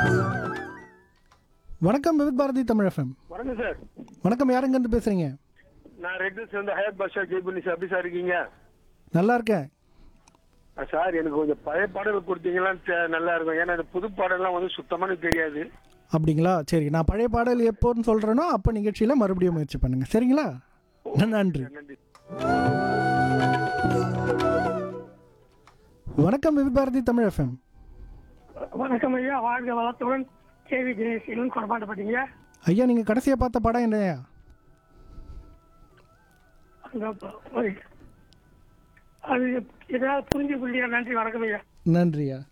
வணக்கம் விவித் பாரதி தமிழ் எஃப்எம் வணக்கம் சார் வணக்கம் யாருங்கேருந்து பேசுகிறீங்க நான் ரெட் சேர்ந்த ஹயத் பாஷா ஜெய்புனி சார் எப்படி சார் இருக்கீங்க நல்லா இருக்கேன் ஆ, சார் எனக்கு கொஞ்சம் பழைய பாடல்கள் கொடுத்தீங்கன்னா தெ- நல்லா இருக்கும் ஏன்னா இந்த புது பாடல்லாம் வந்து சுத்தமா எனக்கு தெரியாது அப்படிங்களா சரி நான் பழைய பாடல் எப்போன்னு சொல்கிறேனோ அப்போ நிகழ்ச்சியில் மறுபடியும் முயற்சி பண்ணுங்க சரிங்களா நன்றி நன்றி வணக்கம் விவித் பாரதி தமிழ் எஃப்எம் வணக்கம் ஐயா வாழ்க வளத்துடன் கேவி தினேஷன் கொடமாட்டப்பட்டீங்க ஐயா நீங்கள் கடைசியாக பார்த்த படம் என்னையா அந்த ப- அது ஏதாவது புரிஞ்சு புள்ளியா நன்றி வணக்கம் ஐயா நன்றியா